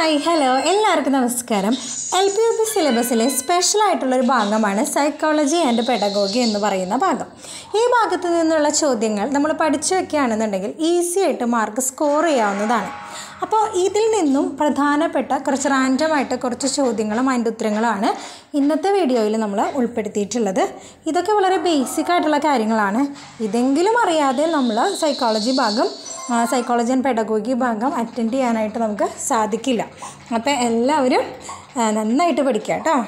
hi hello എല്ലാവർക്കും നമസ്കാരം L P U P സിലബസിലെ സ്പെഷ്യൽ ആയിട്ടുള്ളൊരു ഭാഗമാണ് സൈക്കോളജി ആൻഡ് പെഡഗോഗി എന്ന് പറയുന്ന ഭാഗം ഈ ഭാഗത്ത് നിന്നുള്ള ചോദ്യങ്ങൾ നമ്മൾ പഠിച്ചു വെക്കുകയാണെന്നുണ്ടെങ്കിൽ ഈസി ആയിട്ട് മാർക്ക് സ്കോർ ചെയ്യാവുന്നതാണ് അപ്പോൾ ഇതിൽ നിന്നും പ്രധാനപ്പെട്ട കുറച്ച് റാൻഡമായിട്ട് കുറച്ച് ചോദ്യങ്ങളും അതിൻ്റെ ഉത്തരങ്ങളുമാണ് ഇന്നത്തെ വീഡിയോയിൽ നമ്മൾ ഉൾപ്പെടുത്തിയിട്ടുള്ളത് ഇതൊക്കെ വളരെ ബേസിക് ആയിട്ടുള്ള കാര്യങ്ങളാണ് ഇതെങ്കിലും അറിയാതെ നമ്മൾ സൈക്കോളജി ഭാഗം സൈക്കോളജി ആൻഡ് പെഡഗോഗി ഭാഗം അറ്റൻഡ് ചെയ്യാനായിട്ട് നമുക്ക് സാധിക്കില്ല അപ്പോൾ എല്ലാവരും ആ, നന്നായിട്ട് പഠിക്കുക കേട്ടോ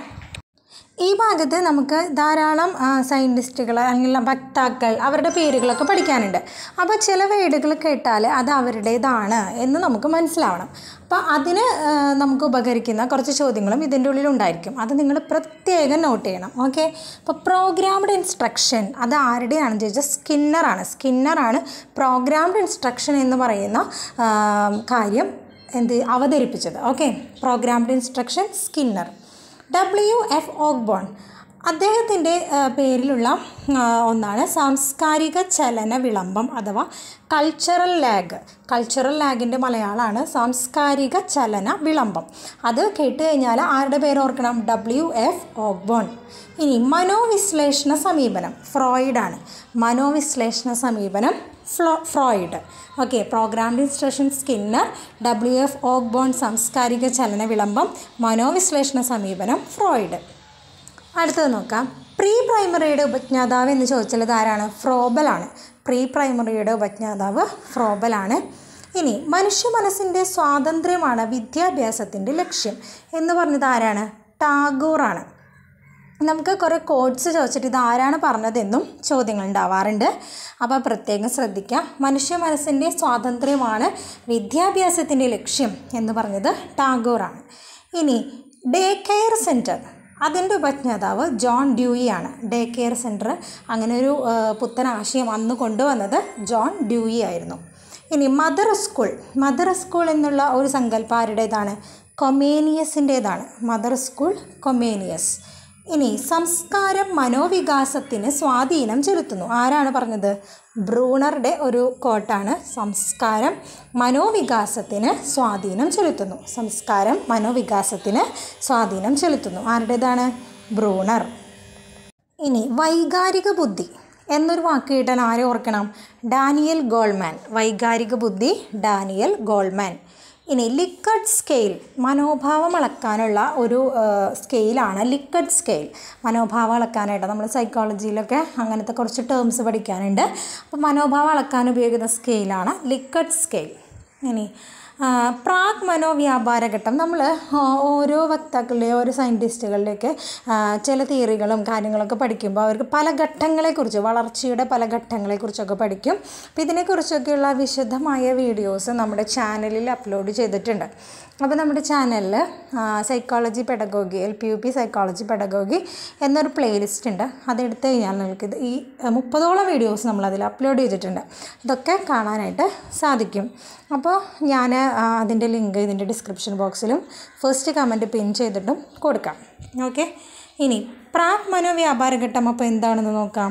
ഈ ഭാഗത്ത് നമുക്ക് ധാരാളം സയൻറ്റിസ്റ്റുകൾ അല്ലെങ്കിൽ വക്താക്കൾ അവരുടെ പേരുകളൊക്കെ പഠിക്കാനുണ്ട് അപ്പോൾ ചില വേർഡുകൾ കേട്ടാൽ അത് അവരുടേതാണ് എന്ന് നമുക്ക് മനസ്സിലാവണം അപ്പോൾ അതിന് ആ, നമുക്ക് ഉപകരിക്കുന്ന കുറച്ച് ചോദ്യങ്ങളും ഇതിൻ്റെ ഉള്ളിൽ ഉണ്ടായിരിക്കും അത് നിങ്ങൾ പ്രത്യേകം നോട്ട് ചെയ്യണം ഓക്കെ അപ്പോൾ പ്രോഗ്രാംഡ് ഇൻസ്ട്രക്ഷൻ അത് ആരുടെയാണെന്ന് ചോദിച്ചാൽ സ്കിന്നറാണ് സ്കിന്നറാണ് പ്രോഗ്രാംഡ് ഇൻസ്ട്രക്ഷൻ എന്ന് പറയുന്ന ആ, കാര്യം എന്ത് അവതരിപ്പിച്ചത് okay programmed instruction Skinner W F Ogburn അദ്ദേഹത്തിൻ്റെ ആ, പേരിലുള്ള ആ, ഒന്നാണ് സാംസ്കാരിക ചലന വിളംബം അഥവാ കൾച്ചറൽ ലാഗ് കൾച്ചറൽ ലാഗിൻ്റെ മലയാളമാണ് സാംസ്കാരിക ചലന വിളംബം അത് കേട്ട് കഴിഞ്ഞാൽ ആരുടെ പേര് ഓർക്കണം ഡബ്ല്യു എഫ് ഓഗ്ബോൺ ഇനി മനോവിശ്ലേഷണ സമീപനം ഫ്രോയിഡാണ് മനോവിശ്ലേഷണ സമീപനം ഫ്ലോ Freud okay programmed instruction Skinner W F Ogburn സാംസ്കാരിക ചലന വിളംബം മനോവിശ്ലേഷണ സമീപനം ഫ്രോയിഡ് അടുത്തത് നോക്കാം പ്രീ പ്രൈമറിയുടെ ഉപജ്ഞാതാവ് എന്ന് ചോദിച്ചാൽ ഇത് ആരാണ് ഫ്രോബലാണ് പ്രീ പ്രൈമറിയുടെ ഉപജ്ഞാതാവ് ഫ്രോബലാണ് ഇനി മനുഷ്യ മനസ്സിൻ്റെ സ്വാതന്ത്ര്യമാണ് വിദ്യാഭ്യാസത്തിൻ്റെ ലക്ഷ്യം എന്ന് പറഞ്ഞത് ആരാണ് ടാഗോറാണ് നമുക്ക് കുറേ കോഡ്സ് ചോദിച്ചിട്ട് ഇത് ആരാണ് പറഞ്ഞതെന്നും ചോദ്യങ്ങൾ ഉണ്ടാവാറുണ്ട് അപ്പോൾ പ്രത്യേകം ശ്രദ്ധിക്കുക മനുഷ്യ മനസ്സിൻ്റെ സ്വാതന്ത്ര്യമാണ് വിദ്യാഭ്യാസത്തിൻ്റെ ലക്ഷ്യം എന്ന് പറഞ്ഞത് ടാഗോറാണ് ഇനി ഡേ കെയർ സെൻറ്റർ അതിൻ്റെ ഉപജ്ഞാതാവ് ജോൺ ഡ്യൂയി ആണ് ഡേ കെയർ സെൻറ്റർ അങ്ങനെ ഒരു ആ, പുത്തൻ ആശയം അന്ന് കൊണ്ടുവന്നത് ജോൺ ഡ്യൂയി ആയിരുന്നു ഇനി മദർ സ്കൂൾ മദർ സ്കൂൾ എന്നുള്ള ഒരു സങ്കല്പം ആരുടേതാണ് കൊമേനിയസിൻ്റേതാണ് മദർ സ്കൂൾ കൊമേനിയസ് ഇനി സംസ്കാരം മനോവികാസത്തിന് സ്വാധീനം ചെലുത്തുന്നു ആരാണ് പറഞ്ഞത് ബ്രൂണറുടെ ഒരു കോട്ടാണ് സംസ്കാരം മനോവികാസത്തിന് സ്വാധീനം ചെലുത്തുന്നു സംസ്കാരം മനോവികാസത്തിന് സ്വാധീനം ചെലുത്തുന്നു ആരുടേതാണ് ബ്രൂണർ ഇനി വൈകാരിക ബുദ്ധി എന്നൊരു വാക്ക് കേട്ടാൽ ആരെ ഓർക്കണം ഡാനിയൽ ഗോൾമാൻ വൈകാരിക ബുദ്ധി ഡാനിയൽ ഗോൾമാൻ ഇനി ലിക്കഡ് സ്കെയിൽ മനോഭാവം അളക്കാനുള്ള ഒരു ആ, സ്കെയിലാണ് ലിക്കഡ് സ്കെയിൽ മനോഭാവം അളക്കാനായിട്ട് നമ്മൾ സൈക്കോളജിയിലൊക്കെ അങ്ങനത്തെ കുറച്ച് ടേംസ് പഠിക്കാനുണ്ട് അപ്പോൾ മനോഭാവം അളക്കാൻ ഉപയോഗിക്കുന്ന സ്കെയിലാണ് ലിക്കഡ് സ്കെയിൽ ഇനി ആ, പ്രാഗ് മനോവ്യാപാര ഘട്ടം നമ്മൾ ഓരോ വക്താക്കളുടെയോ ഓരോ സയൻറ്റിസ്റ്റുകളുടെയൊക്കെ ആ, ചില തിയറികളും കാര്യങ്ങളൊക്കെ പഠിക്കുമ്പോൾ അവർക്ക് പല ഘട്ടങ്ങളെക്കുറിച്ച് വളർച്ചയുടെ പല ഘട്ടങ്ങളെക്കുറിച്ചൊക്കെ പഠിക്കും അപ്പോൾ ഇതിനെക്കുറിച്ചൊക്കെയുള്ള വിശദമായ വീഡിയോസ് നമ്മുടെ ചാനലിൽ അപ്ലോഡ് ചെയ്തിട്ടുണ്ട് അപ്പോൾ നമ്മുടെ ചാനലിൽ psychology pedagogy L P U P psychology pedagogy എന്നൊരു പ്ലേലിസ്റ്റ് ഉണ്ട് അതെടുത്ത് കഴിഞ്ഞാൽ നിങ്ങൾക്ക് ഇത് ഈ മുപ്പതോളം വീഡിയോസ് നമ്മൾ അതിൽ അപ്ലോഡ് ചെയ്തിട്ടുണ്ട് ഇതൊക്കെ കാണാനായിട്ട് സാധിക്കും അപ്പോൾ ഞാൻ അതിൻ്റെ ലിങ്ക് ഇതിൻ്റെ ഡിസ്ക്രിപ്ഷൻ ബോക്സിലും ഫസ്റ്റ് കമൻറ്റ് പിൻ ചെയ്തിട്ടും കൊടുക്കാം ഓക്കെ ഇനി പ്രാഗ് മനോവ്യാപാര ഘട്ടം അപ്പോൾ എന്താണെന്ന് നോക്കാം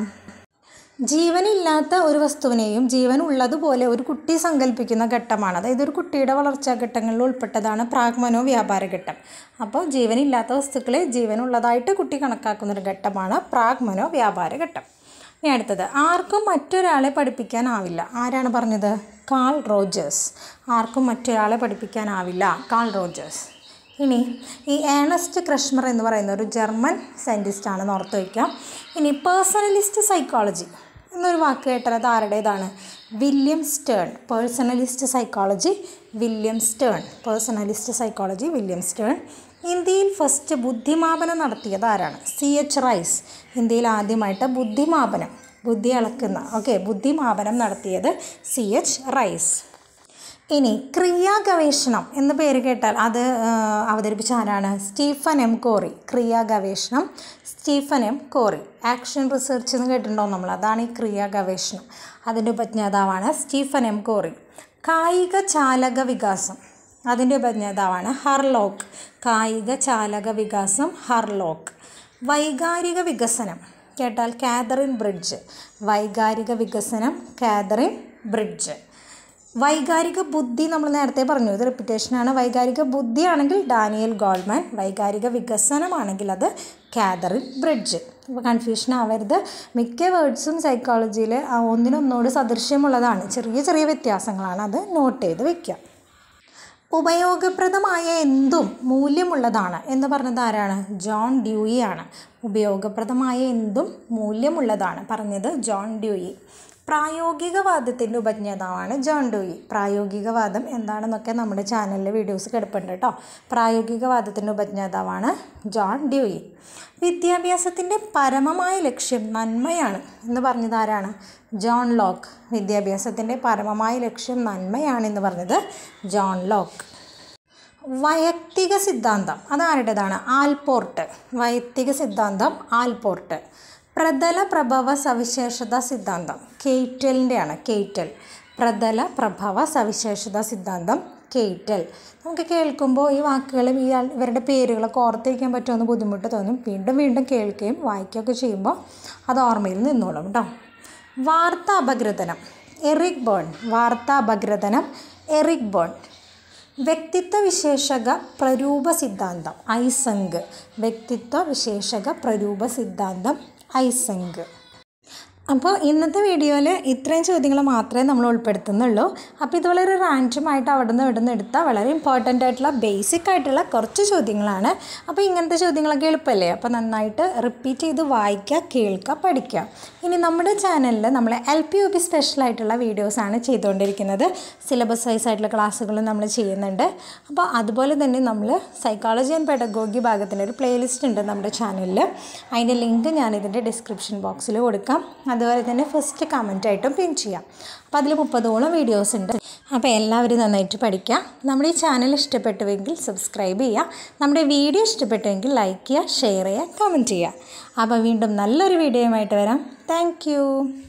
ജീവനില്ലാത്ത ഒരു വസ്തുവിനെയും ജീവൻ ഉള്ളതുപോലെ ഒരു കുട്ടി സങ്കല്പിക്കുന്ന ഘട്ടമാണ് അതായത് ഒരു കുട്ടിയുടെ വളർച്ചാ ഘട്ടങ്ങളിൽ ഉൾപ്പെട്ടതാണ് പ്രാഗ്മനോ വ്യാപാര ഘട്ടം അപ്പോൾ ജീവനില്ലാത്ത വസ്തുക്കളെ ജീവനുള്ളതായിട്ട് കുട്ടി കണക്കാക്കുന്ന ഒരു ഘട്ടമാണ് പ്രാഗ്മനോ വ്യാപാര ഘട്ടം ഇനി അടുത്തത് ആർക്കും മറ്റൊരാളെ പഠിപ്പിക്കാനാവില്ല ആരാണ് പറഞ്ഞത് കാൾ റോജേഴ്സ് ആർക്കും മറ്റൊരാളെ പഠിപ്പിക്കാനാവില്ല കാൾ റോജേഴ്സ് ഇനി ഈ ഏണസ്റ്റ് ക്രഷ്മർ എന്ന് പറയുന്ന ഒരു ജർമ്മൻ സയൻറ്റിസ്റ്റാണെന്ന് ഓർത്ത് വയ്ക്കാം ഇനി പേഴ്സണലിസ്റ്റ് സൈക്കോളജി എന്നൊരു വാക്ക് കേട്ടാൽ അത് ആരുടേതാണ് William Stern personalist psychology William Stern personalist psychology William Stern ഇന്ത്യയിൽ ഫസ്റ്റ് ബുദ്ധിമാപനം നടത്തിയത് ആരാണ് സി എച്ച് റൈസ് ഇന്ത്യയിൽ ആദ്യമായിട്ട് ബുദ്ധിമാപനം ബുദ്ധി അളക്കുന്ന ഓക്കെ ബുദ്ധിമാപനം നടത്തിയത് സി എച്ച് റൈസ് ഇനി ക്രിയാഗവേഷണം എന്ന പേര് കേട്ടാൽ അത് ആ, അവതരിപ്പിച്ച ആരാണ് സ്റ്റീഫൻ എം കോറി ക്രിയാഗവേഷണം Stephen M Corey action research എന്ന് കേട്ടിട്ടുണ്ടോ നമ്മൾ അതാണ് ഈ ക്രിയാഗവേഷണം അതിൻ്റെ ഉപജ്ഞാതാവാണ് സ്റ്റീഫൻ എം കോറി കായിക ചാലക വികാസം അതിൻ്റെ ഉപജ്ഞാതാവാണ് ഹർലോക്ക് കായിക ചാലക വികാസം ഹർലോക്ക് വൈകാരിക വികസനം കേട്ടാൽ കാതറിൻ ബ്രിഡ്ജ് വൈകാരിക വികസനം കാതറിൻ ബ്രിഡ്ജ് വൈകാരിക ബുദ്ധി നമ്മൾ നേരത്തെ പറഞ്ഞു ഇത് റിപ്പിറ്റേഷനാണ് വൈകാരിക ബുദ്ധിയാണെങ്കിൽ ഡാനിയൽ ഗോൾമാൻ വൈകാരിക വികസനമാണെങ്കിൽ അത് കാതറിൻ ബ്രിഡ്ജ് ഇപ്പോൾ കൺഫ്യൂഷൻ ആവരുത് മിക്ക വേർഡ്സും സൈക്കോളജിയിൽ ഒന്നിനൊന്നോട് സദൃശ്യമുള്ളതാണ് ചെറിയ ചെറിയ വ്യത്യാസങ്ങളാണ് അത് നോട്ട് ചെയ്ത് വെക്കുക ഉപയോഗപ്രദമായ എന്തും മൂല്യമുള്ളതാണ് എന്ന് പറഞ്ഞത് ആരാണ് ജോൺ ഡ്യൂയി ആണ് ഉപയോഗപ്രദമായ എന്തും മൂല്യമുള്ളതാണ് പറഞ്ഞത് ജോൺ ഡ്യൂയി പ്രായോഗികവാദത്തിൻ്റെ ഉപജ്ഞാതാവാണ് ജോൺ ഡ്യൂയി പ്രായോഗികവാദം എന്താണെന്നൊക്കെ നമ്മുടെ ചാനലിൽ വീഡിയോസ് കിടപ്പുണ്ട് കേട്ടോ പ്രായോഗികവാദത്തിൻ്റെ ഉപജ്ഞാതാവാണ് ജോൺ ഡ്യൂയി വിദ്യാഭ്യാസത്തിൻ്റെ പരമമായ ലക്ഷ്യം നന്മയാണ് എന്ന് പറഞ്ഞത് ആരാണ് ജോൺ ലോക്ക് വിദ്യാഭ്യാസത്തിൻ്റെ പരമമായ ലക്ഷ്യം നന്മയാണെന്ന് പറഞ്ഞത് ജോൺ ലോക്ക് വൈയക്തിക സിദ്ധാന്തം അതാരുടേതാണ് ആൽപോർട്ട് വൈയക്തിക സിദ്ധാന്തം ആൽപോർട്ട് പ്രതല പ്രഭവ സവിശേഷത സിദ്ധാന്തം കെയ്റ്റലിൻ്റെയാണ് കെയ്റ്റൽ പ്രതല പ്രഭവ സവിശേഷത സിദ്ധാന്തം കെയ്റ്റൽ നമുക്ക് കേൾക്കുമ്പോൾ ഈ വാക്കുകളും ഈ ആൾ- ഇവരുടെ പേരുകളൊക്കെ ഓർത്തിരിക്കാൻ പറ്റുമെന്ന് ബുദ്ധിമുട്ട് തോന്നും വീണ്ടും വീണ്ടും കേൾക്കുകയും വായിക്കുകയൊക്കെ ചെയ്യുമ്പോൾ അത് ഓർമ്മയിൽ നിന്നോളും കേട്ടോ വാർത്ത അപഗ്രഥനം എറിക് ബേൺ വാർത്ത അപഗ്രഥനം എറിക് ബേൺ വ്യക്തിത്വ വിശേഷക പ്രരൂപ സിദ്ധാന്തം ഐസങ്ക് വ്യക്തിത്വ വിശേഷക പ്രരൂപ സിദ്ധാന്തം ഐസങ്ക് അപ്പോൾ ഇന്നത്തെ വീഡിയോയിൽ ഇത്രയും ചോദ്യങ്ങൾ മാത്രമേ നമ്മൾ ഉൾപ്പെടുത്തുന്നുള്ളൂ അപ്പോൾ ഇത് വളരെ റാൻഡമായിട്ട് അവിടെ നിന്ന് ഇവിടെ നിന്ന് എടുത്ത വളരെ ഇമ്പോർട്ടൻ്റ് ആയിട്ടുള്ള ബേസിക് ആയിട്ടുള്ള കുറച്ച് ചോദ്യങ്ങളാണ് അപ്പോൾ ഇങ്ങനത്തെ ചോദ്യങ്ങളൊക്കെ എളുപ്പമല്ലേ അപ്പോൾ നന്നായിട്ട് റിപ്പീറ്റ് ചെയ്ത് വായിക്കുക കേൾക്കുക പഠിക്കുക ഇനി നമ്മുടെ ചാനലിൽ നമ്മൾ L P U P special ആയിട്ടുള്ള വീഡിയോസാണ് ചെയ്തുകൊണ്ടിരിക്കുന്നത് സിലബസ് വൈസ് ആയിട്ടുള്ള ക്ലാസ്സുകളും നമ്മൾ ചെയ്യുന്നുണ്ട് അപ്പോൾ അതുപോലെ തന്നെ നമ്മൾ സൈക്കോളജി ആൻഡ് പെഡഗോഗി ഭാഗത്തിൻ്റെ ഒരു പ്ലേലിസ്റ്റ് ഉണ്ട് നമ്മുടെ ചാനലിൽ അതിൻ്റെ ലിങ്ക് ഞാൻ ഇതിൻ്റെ ഡിസ്ക്രിപ്ഷൻ ബോക്സിൽ കൊടുക്കാം അതുപോലെ തന്നെ ഫസ്റ്റ് കമൻ്റ് ആയിട്ടും പിൻ ചെയ്യാം അപ്പോൾ അതിൽ മുപ്പതോളം വീഡിയോസ് ഉണ്ട് അപ്പോൾ എല്ലാവരും നന്നായിട്ട് പഠിക്കുക നമ്മുടെ ഈ ചാനൽ ഇഷ്ടപ്പെട്ടുവെങ്കിൽ സബ്സ്ക്രൈബ് ചെയ്യുക നമ്മുടെ വീഡിയോ ഇഷ്ടപ്പെട്ടുവെങ്കിൽ ലൈക്ക് ചെയ്യുക ഷെയർ ചെയ്യുക കമൻറ്റ് ചെയ്യുക അപ്പോൾ വീണ്ടും നല്ലൊരു വീഡിയോയുമായിട്ട് വരാം താങ്ക്